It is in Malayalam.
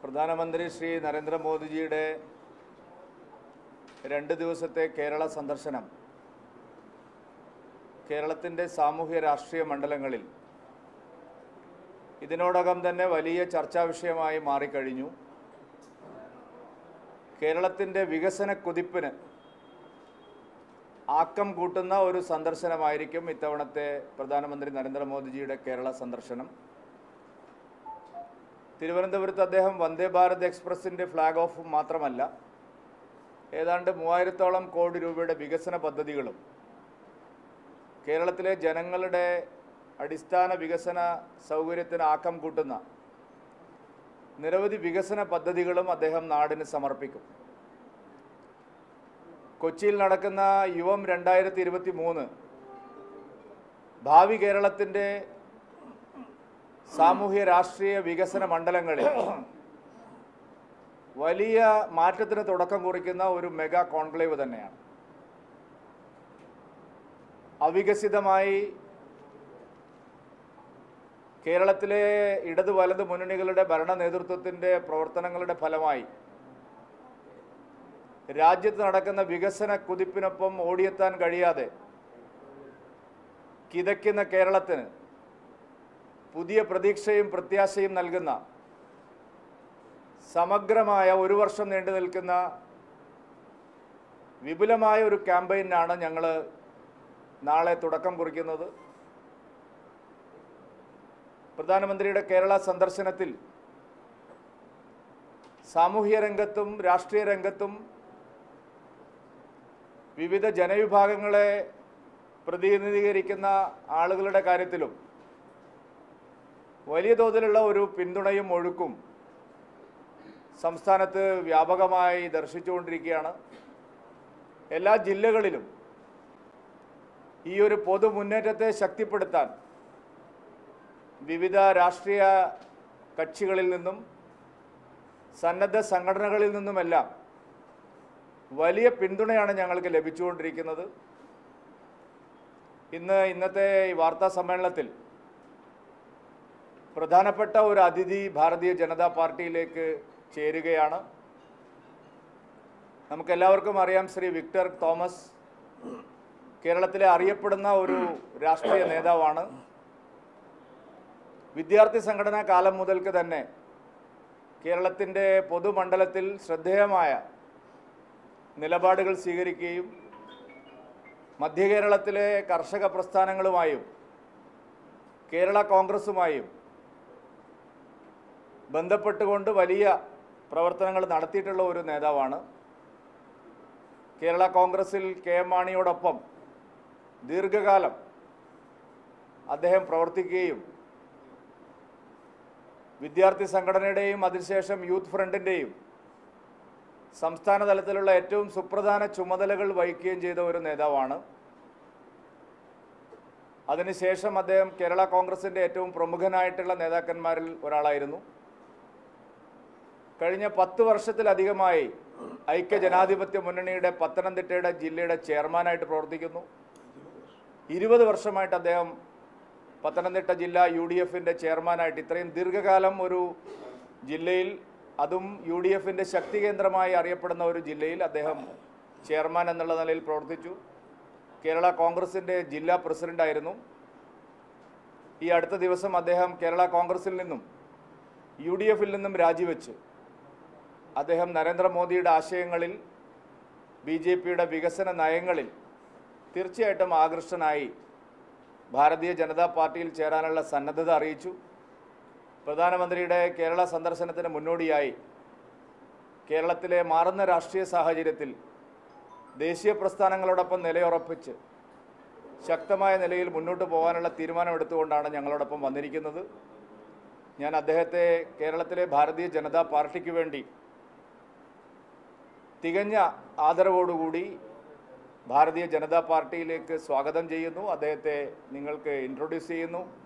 പ്രധാനമന്ത്രി ശ്രീ നരേന്ദ്രമോദിജിയുടെ രണ്ട് ദിവസത്തെ കേരള സന്ദർശനം കേരളത്തിൻ്റെ സാമൂഹ്യ രാഷ്ട്രീയ മണ്ഡലങ്ങളിൽ ഇതിനോടകം തന്നെ വലിയ ചർച്ചാ വിഷയമായി മാറിക്കഴിഞ്ഞു കേരളത്തിൻ്റെ വികസന കുതിപ്പിന് ആക്കം കൂട്ടുന്ന ഒരു സന്ദർശനമായിരിക്കും ഇത്തവണത്തെ പ്രധാനമന്ത്രി നരേന്ദ്രമോദിജിയുടെ കേരള സന്ദർശനം തിരുവനന്തപുരത്ത് അദ്ദേഹം വന്ദേ ഭാരത് എക്സ്പ്രസിൻ്റെ ഫ്ലാഗ് ഓഫ് മാത്രമല്ല ഏതാണ്ട് മൂവായിരത്തോളം കോടി രൂപയുടെ വികസന പദ്ധതികളും കേരളത്തിലെ ജനങ്ങളുടെ അടിസ്ഥാന വികസന സൗകര്യത്തിന് ആക്കം കൂട്ടുന്ന നിരവധി വികസന പദ്ധതികളും അദ്ദേഹം നാടിന് സമർപ്പിക്കും കൊച്ചിയിൽ നടക്കുന്ന യുവം രണ്ടായിരത്തി ഇരുപത്തി മൂന്ന് ഭാവി കേരളത്തിൻ്റെ സാമൂഹ്യ രാഷ്ട്രീയ വികസന മണ്ഡലങ്ങളിൽ വലിയ മാറ്റത്തിന് തുടക്കം കുറിക്കുന്ന ഒരു മെഗാ കോൺക്ലേവ് തന്നെയാണ് അവികസിതമായി കേരളത്തിലെ ഇടത് വലത് മുന്നണികളുടെ ഭരണ നേതൃത്വത്തിൻ്റെ പ്രവർത്തനങ്ങളുടെ ഫലമായി രാജ്യത്ത് നടക്കുന്ന വികസന കുതിപ്പിനൊപ്പം ഓടിയെത്താൻ കഴിയാതെ കിതയ്ക്കുന്ന കേരളത്തിന് പുതിയ പ്രതീക്ഷയും പ്രത്യാശയും നൽകുന്ന സമഗ്രമായ ഒരു വർഷം നീണ്ടു നിൽക്കുന്ന വിപുലമായ ഒരു ക്യാമ്പയിനാണ് ഞങ്ങൾ നാളെ തുടക്കം കുറിക്കുന്നത് പ്രധാനമന്ത്രിയുടെ കേരള സന്ദർശനത്തിൽ സാമൂഹ്യ രംഗത്തും രാഷ്ട്രീയ രംഗത്തും വിവിധ ജനവിഭാഗങ്ങളെ പ്രതിനിധീകരിക്കുന്ന ആളുകളുടെ കാര്യത്തിലും വലിയ തോതിലുള്ള ഒരു പിന്തുണയും ഒഴുക്കും സംസ്ഥാനത്ത് വ്യാപകമായി ദർശിച്ചുകൊണ്ടിരിക്കുകയാണ് എല്ലാ ജില്ലകളിലും ഈ ഒരു പൊതു മുന്നേറ്റത്തെ ശക്തിപ്പെടുത്താൻ വിവിധ രാഷ്ട്രീയ കക്ഷികളിൽ നിന്നും സന്നദ്ധ സംഘടനകളിൽ നിന്നുമെല്ലാം വലിയ പിന്തുണയാണ് ഞങ്ങൾക്ക് ലഭിച്ചുകൊണ്ടിരിക്കുന്നത് ഇന്ന് ഇന്നത്തെ ഈ വാർത്താ സമ്മേളനത്തിൽ പ്രധാനപ്പെട്ട ഒരു അതിഥി ഭാരതീയ ജനതാ പാർട്ടിയിലേക്ക് ചേരുകയാണ് നമുക്കെല്ലാവർക്കും അറിയാം ശ്രീ വിക്ടർ തോമസ് കേരളത്തിലെ അറിയപ്പെടുന്ന ഒരു രാഷ്ട്രീയ നേതാവാണ് വിദ്യാർത്ഥി സംഘടനാ കാലം മുതൽക്ക് തന്നെ കേരളത്തിൻ്റെ പൊതുമണ്ഡലത്തിൽ ശ്രദ്ധേയമായ നിലപാടുകൾ സ്വീകരിക്കുകയും മധ്യകേരളത്തിലെ കർഷക പ്രസ്ഥാനങ്ങളുമായും കേരള കോൺഗ്രസുമായും ബന്ധപ്പെട്ടുകൊണ്ട് വലിയ പ്രവർത്തനങ്ങൾ നടത്തിയിട്ടുള്ള ഒരു നേതാവാണ് കേരള കോൺഗ്രസിൽ കെ എം മാണിയോടൊപ്പം ദീർഘകാലം അദ്ദേഹം പ്രവർത്തിക്കുകയും വിദ്യാർത്ഥി സംഘടനയുടെയും അതിനുശേഷം യൂത്ത് ഫ്രണ്ടിൻ്റെയും സംസ്ഥാന തലത്തിലുള്ള ഏറ്റവും സുപ്രധാന ചുമതലകൾ വഹിക്കുകയും ചെയ്ത ഒരു നേതാവാണ് അതിനുശേഷം അദ്ദേഹം കേരള കോൺഗ്രസിൻ്റെ ഏറ്റവും പ്രമുഖനായിട്ടുള്ള നേതാക്കന്മാരിൽ ഒരാളായിരുന്നു കഴിഞ്ഞ പത്ത് വർഷത്തിലധികമായി ഐക്യ ജനാധിപത്യ മുന്നണിയുടെ പത്തനംതിട്ടയുടെ ജില്ലയുടെ ചെയർമാനായിട്ട് പ്രവർത്തിക്കുന്നു ഇരുപത് വർഷമായിട്ട് അദ്ദേഹം പത്തനംതിട്ട ജില്ല യു ഡി എഫിൻ്റെ ചെയർമാനായിട്ട് ഇത്രയും ദീർഘകാലം ഒരു ജില്ലയിൽ അതും യു ഡി എഫിൻ്റെ ശക്തി കേന്ദ്രമായി അറിയപ്പെടുന്ന ഒരു ജില്ലയിൽ അദ്ദേഹം ചെയർമാൻ എന്നുള്ള നിലയിൽ പ്രവർത്തിച്ചു കേരള കോൺഗ്രസിൻ്റെ ജില്ലാ പ്രസിഡൻ്റായിരുന്നു ഈ അടുത്ത ദിവസം അദ്ദേഹം കേരള കോൺഗ്രസിൽ നിന്നും യു ഡി എഫിൽ നിന്നും രാജിവെച്ച് അദ്ദേഹം നരേന്ദ്രമോദിയുടെ ആശയങ്ങളിൽ ബി ജെ പിയുടെ വികസന നയങ്ങളിൽ തീർച്ചയായിട്ടും ആകൃഷ്ടനായി ഭാരതീയ ജനതാ പാർട്ടിയിൽ ചേരാനുള്ള സന്നദ്ധത അറിയിച്ചു പ്രധാനമന്ത്രിയുടെ കേരള സന്ദർശനത്തിന് മുന്നോടിയായി കേരളത്തിലെ മാറുന്ന രാഷ്ട്രീയ സാഹചര്യത്തിൽ ദേശീയ പ്രസ്ഥാനങ്ങളോടൊപ്പം നിലയുറപ്പിച്ച് ശക്തമായ നിലയിൽ മുന്നോട്ട് പോകാനുള്ള തീരുമാനമെടുത്തുകൊണ്ടാണ് ഞങ്ങളോടൊപ്പം വന്നിരിക്കുന്നത് ഞാൻ അദ്ദേഹത്തെ കേരളത്തിലെ ഭാരതീയ ജനതാ പാർട്ടിക്ക് വേണ്ടി തികഞ്ഞ ആദരവോടുകൂടി ഭാരതീയ ജനതാ പാർട്ടിയിലേക്ക് സ്വാഗതം ചെയ്യുന്നു അദ്ദേഹത്തെ നിങ്ങൾക്ക് ഇൻട്രൊഡ്യൂസ് ചെയ്യുന്നു